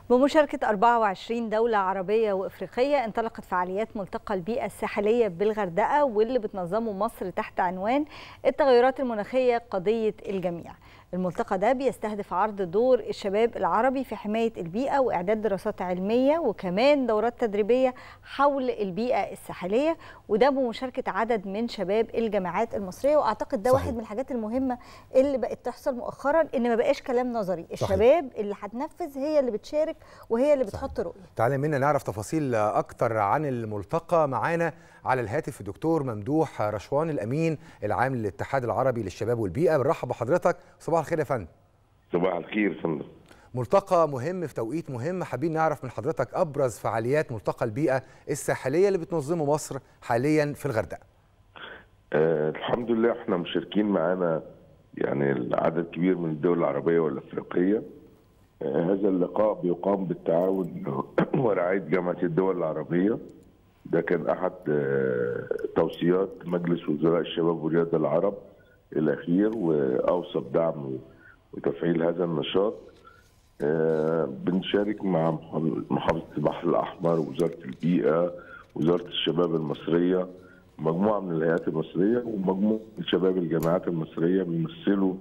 بمشاركة 24 دولة عربية وإفريقية انطلقت فعاليات ملتقى البيئة الساحلية بالغردقة واللي بتنظمه مصر تحت عنوان التغيرات المناخية قضية الجميع الملتقى ده بيستهدف عرض دور الشباب العربي في حماية البيئة وإعداد دراسات علمية وكمان دورات تدريبية حول البيئة الساحلية وده بمشاركة عدد من شباب الجامعات المصرية وأعتقد ده صحيح. واحد من الحاجات المهمة اللي بقت تحصل مؤخرا إن ما بقاش كلام نظري صحيح. الشباب اللي هتنفذ هي اللي بتشارك وهي اللي بتحط رؤية تعالى منا نعرف تفاصيل اكتر عن الملتقى معانا على الهاتف الدكتور ممدوح رشوان الامين العام للاتحاد العربي للشباب والبيئه بنرحب بحضرتك صباح الخير يا فندم صباح الخير يا فندم ملتقى مهم في توقيت مهم حابين نعرف من حضرتك ابرز فعاليات ملتقى البيئه الساحليه اللي بتنظمه مصر حاليا في الغردقه آه الحمد لله احنا مشاركين معانا يعني عدد كبير من الدول العربيه والافريقيه آه هذا اللقاء بيقام بالتعاون ورعايه جامعه الدول العربيه ده كان احد آه توصيات مجلس وزراء الشباب والرياضه العرب الاخير واوصى بدعم وتفعيل هذا النشاط آه بنشارك مع محافظه البحر الاحمر وزاره البيئه وزاره الشباب المصريه مجموعه من الهيئات المصريه ومجموعه من شباب الجامعات المصريه بيمثلوا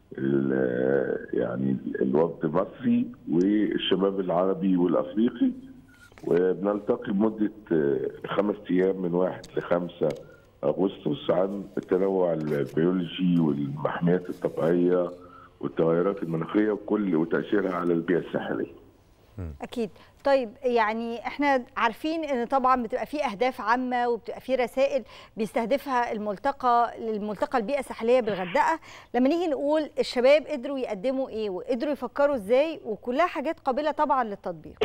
ال- يعني الوفد المصري والشباب العربي والافريقي وبنلتقي لمده آه، خمس ايام من واحد لخمسة اغسطس عن التنوع البيولوجي والمحميات الطبيعيه والتغيرات المناخيه وكل وتاثيرها على البيئه الساحليه. أكيد طيب يعني احنا عارفين ان طبعا بتبقى في اهداف عامه وبتبقى في رسائل بيستهدفها الملتقى الملتقى البيئه الساحليه بالغردقه لما نيجي نقول الشباب قدروا يقدموا ايه وقدروا يفكروا ازاي وكلها حاجات قابله طبعا للتطبيق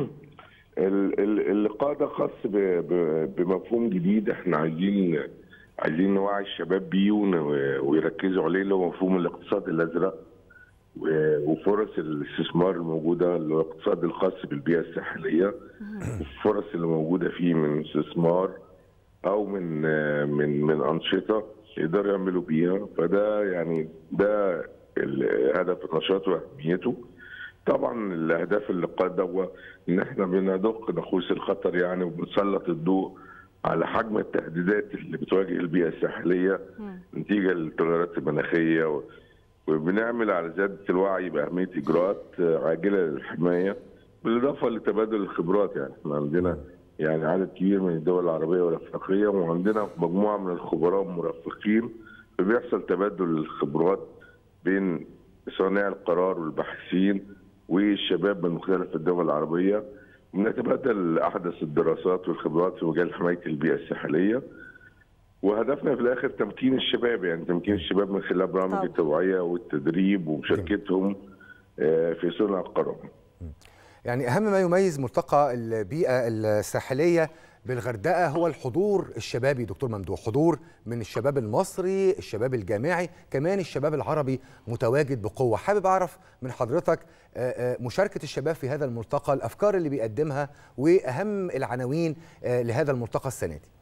ال- ال- اللقاء ده خاص ب- ب- بمفهوم جديد احنا عايزين عايزين نوعي الشباب بيه ون- ويركزوا عليه اللي هو مفهوم الاقتصاد الازرق و- وفرص الاستثمار الموجوده اللي هو الاقتصاد الخاص بالبيئه الساحليه والفرص اللي موجوده فيه من استثمار او من من من انشطه يقدروا يعملوا بيها فده يعني ده ال- هدف النشاط واهميته طبعا الاهداف اللقاء ده هو ان احنا بندق ناقوس الخطر يعني وبنسلط الضوء على حجم التهديدات اللي بتواجه البيئه الساحليه نتيجه للتغيرات المناخيه و- وبنعمل على زياده الوعي باهميه اجراءات عاجله للحمايه بالاضافه لتبادل الخبرات يعني احنا عندنا يعني عدد كبير من الدول العربيه والافريقيه وعندنا مجموعه من الخبراء المرافقين فبيحصل تبادل الخبرات بين صانعي القرار والباحثين والشباب من مختلف الدول العربيه ونتبادل احدث الدراسات والخبرات في مجال حمايه البيئه الساحليه وهدفنا في الاخر تمكين الشباب يعني تمكين الشباب من خلال برامج طبعا. التوعيه والتدريب ومشاركتهم آه، في صنع القرار. يعني اهم ما يميز ملتقى البيئه الساحليه بالغردقه هو الحضور الشبابي دكتور ممدوح حضور من الشباب المصري الشباب الجامعي كمان الشباب العربي متواجد بقوه حابب اعرف من حضرتك آه، آه، مشاركه الشباب في هذا الملتقى الافكار اللي بيقدمها واهم العناوين آه، لهذا الملتقى السنه دي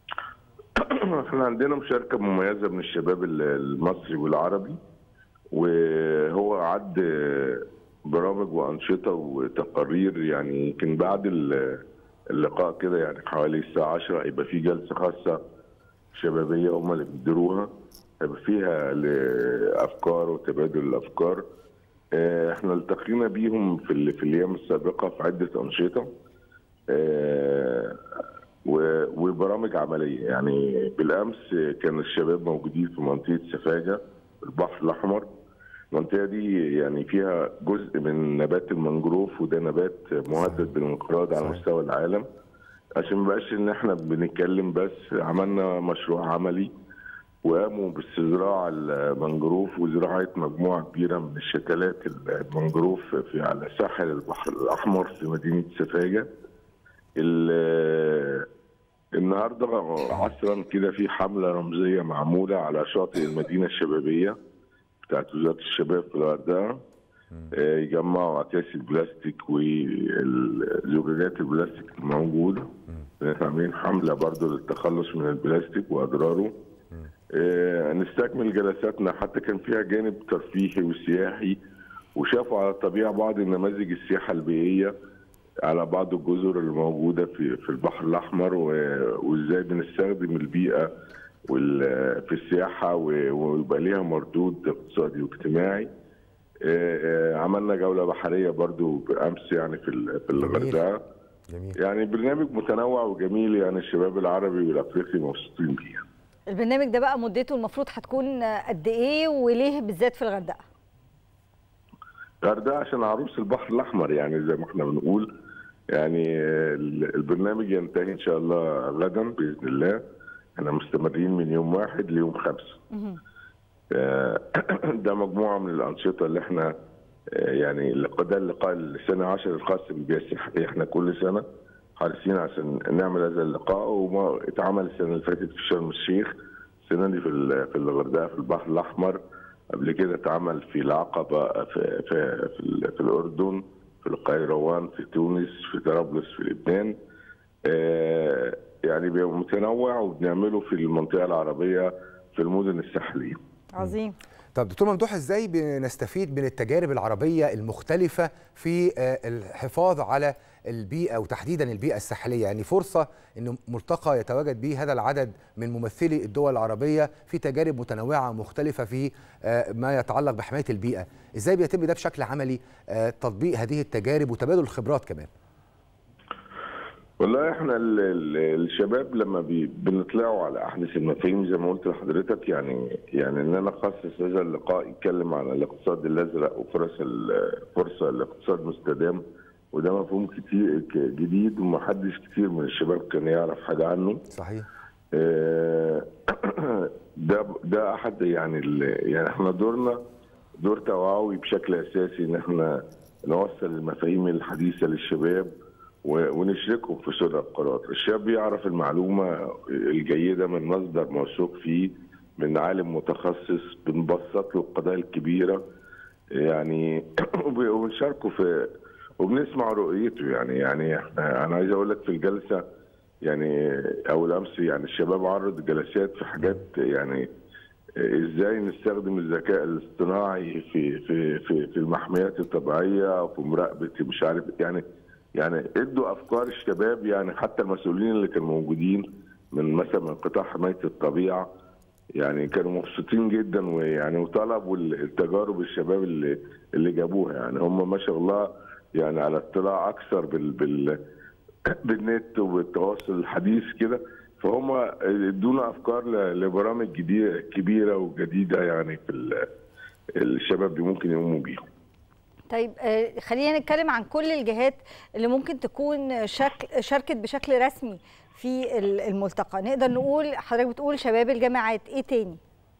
احنا عندنا مشاركه مميزه من الشباب ال- المصري والعربي وهو عد برامج وانشطه وتقارير يعني يمكن بعد ال- اللقاء كده يعني حوالي الساعه 10 هيبقى في جلسه خاصه شبابيه هم اللي بيديروها هيبقى فيها افكار وتبادل الافكار اه، احنا التقينا بيهم في ال- في الايام السابقه في عده انشطه اه، و- وبرامج عمليه يعني بالامس كان الشباب موجودين في منطقه سفاجه في البحر الاحمر المنطقه دي يعني فيها جزء من نبات المنجروف وده نبات مهدد بالانقراض على صحيح. مستوى العالم عشان ما بقاش ان احنا بنتكلم بس عملنا مشروع عملي وقاموا باستزراع المنجروف وزراعه مجموعه كبيره من الشتلات المنجروف في على ساحل البحر الاحمر في مدينه سفاجه ال- النهارده عصرا كده في حمله رمزيه معموله على شاطئ المدينه الشبابيه بتاعت وزاره الشباب في الغردقه آه، يجمعوا اكياس البلاستيك والزجاجات البلاستيك الموجوده احنا عاملين حمله برضو للتخلص من البلاستيك واضراره آه، نستكمل جلساتنا حتى كان فيها جانب ترفيهي وسياحي وشافوا على الطبيعه بعض النماذج السياحه البيئيه على بعض الجزر اللي موجوده في في البحر الاحمر وازاي بنستخدم البيئه في السياحه ويبقى ليها مردود اقتصادي واجتماعي عملنا جوله بحريه برضو بالامس يعني في في الغردقه جميل يعني برنامج متنوع وجميل يعني الشباب العربي والافريقي مبسوطين بيه البرنامج ده بقى مدته المفروض هتكون قد ايه وليه بالذات في الغردقه؟ الغردقه عشان عروس البحر الاحمر يعني زي ما احنا بنقول يعني البرنامج ينتهي ان شاء الله غدا باذن الله احنا مستمرين من يوم واحد ليوم خمسه ده مجموعه من الانشطه اللي احنا يعني ده اللقاء السنه 10 الخاص بالبيئه السياحيه احنا كل سنه حريصين عشان نعمل هذا اللقاء وما اتعمل السنه اللي فاتت في شرم الشيخ السنه دي في في الغردقه في البحر الاحمر قبل كده اتعمل في العقبه في في في, في الاردن في القيروان في تونس في طرابلس في لبنان آه يعني بيبقى متنوع وبنعمله في المنطقه العربيه في المدن الساحليه عظيم طب دكتور ممدوح ازاي بنستفيد من التجارب العربيه المختلفه في الحفاظ على البيئه وتحديدا البيئه الساحليه يعني فرصه ان ملتقى يتواجد به هذا العدد من ممثلي الدول العربيه في تجارب متنوعه مختلفه في ما يتعلق بحمايه البيئه ازاي بيتم ده بشكل عملي تطبيق هذه التجارب وتبادل الخبرات كمان والله احنا ال ال الشباب لما بنطلعوا على احدث المفاهيم زي ما قلت لحضرتك يعني يعني ان انا اخصص هذا اللقاء يتكلم عن الاقتصاد الازرق وفرص فرصه الاقتصاد المستدام وده مفهوم كتير جديد ومحدش كتير من الشباب كان يعرف حاجه عنه صحيح ده ده احد يعني يعني احنا دورنا دور توعوي بشكل اساسي ان احنا نوصل المفاهيم الحديثه للشباب ونشركهم في صنع القرار الشاب يعرف المعلومة الجيدة من مصدر موثوق فيه من عالم متخصص بنبسط له القضايا الكبيرة يعني وبنشاركه في وبنسمع رؤيته يعني يعني انا عايز اقول لك في الجلسه يعني اول امس يعني الشباب عرض جلسات في حاجات يعني ازاي نستخدم الذكاء الاصطناعي في في في في المحميات الطبيعيه في مراقبه مش عارف يعني يعني ادوا افكار الشباب يعني حتى المسؤولين اللي كانوا موجودين من مثلا من قطاع حمايه الطبيعه يعني كانوا مبسوطين جدا ويعني وطلبوا التجارب الشباب اللي اللي جابوها يعني هم ما شاء الله يعني على اطلاع اكثر بال بال بالنت وبالتواصل الحديث كده فهم ادونا افكار لبرامج جديده كبيره وجديده يعني في الشباب ممكن يقوموا بيهم. طيب خلينا نتكلم عن كل الجهات اللي ممكن تكون شكل شاركت بشكل رسمي في الملتقى نقدر نقول حضرتك بتقول شباب الجامعات ايه تاني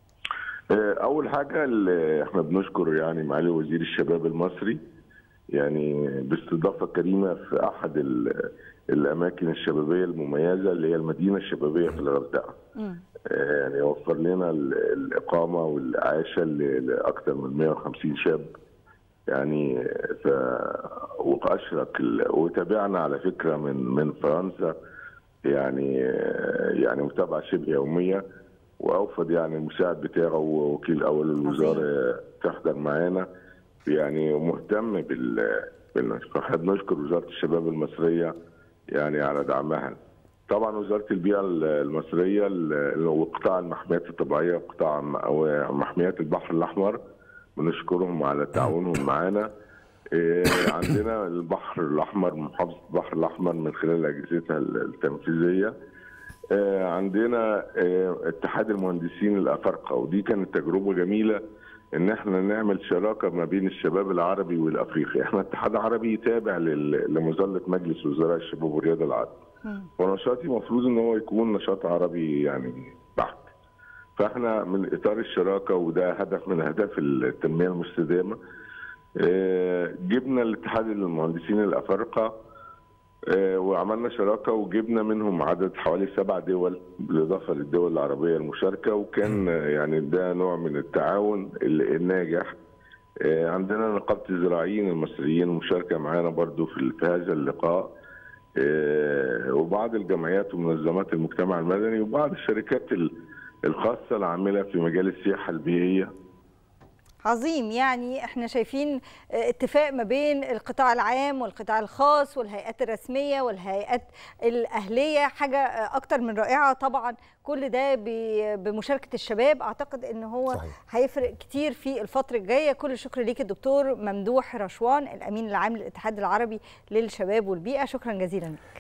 اول حاجه اللي احنا بنشكر يعني معالي وزير الشباب المصري يعني باستضافه كريمه في احد الاماكن الشبابيه المميزه اللي هي المدينه الشبابيه في الغردقه يعني وفر لنا الاقامه والاعاشه لاكثر من 150 شاب يعني ف واشرك وتابعنا على فكره من من فرنسا يعني يعني متابعه شبه يوميه واوفد يعني المساعد بتاعه ووكيل اول الوزاره تحضر معانا يعني مهتم بال احنا بنشكر وزاره الشباب المصريه يعني على دعمها طبعا وزاره البيئه المصريه وقطاع المحميات الطبيعيه وقطاع محميات البحر الاحمر بنشكرهم على تعاونهم معانا عندنا البحر الاحمر محافظه البحر الاحمر من خلال اجهزتها التنفيذيه عندنا اتحاد المهندسين الافارقه ودي كانت تجربه جميله ان احنا نعمل شراكه ما بين الشباب العربي والافريقي احنا اتحاد عربي تابع لمظله مجلس وزراء الشباب والرياضه العربي ونشاطي المفروض ان هو يكون نشاط عربي يعني بحت فاحنا من اطار الشراكه وده هدف من اهداف التنميه المستدامه جبنا الاتحاد المهندسين الافارقه وعملنا شراكه وجبنا منهم عدد حوالي سبع دول بالاضافه للدول العربيه المشاركه وكان يعني ده نوع من التعاون الناجح عندنا نقابه الزراعيين المصريين مشاركه معانا برضو في هذا اللقاء وبعض الجمعيات ومنظمات المجتمع المدني وبعض الشركات الخاصه العامله في مجال السياحه البيئيه عظيم يعني احنا شايفين اتفاق ما بين القطاع العام والقطاع الخاص والهيئات الرسميه والهيئات الاهليه حاجه اكتر من رائعه طبعا كل ده بمشاركه الشباب اعتقد ان هو صحيح. هيفرق كتير في الفتره الجايه كل الشكر ليك الدكتور ممدوح رشوان الامين العام للاتحاد العربي للشباب والبيئه شكرا جزيلا لك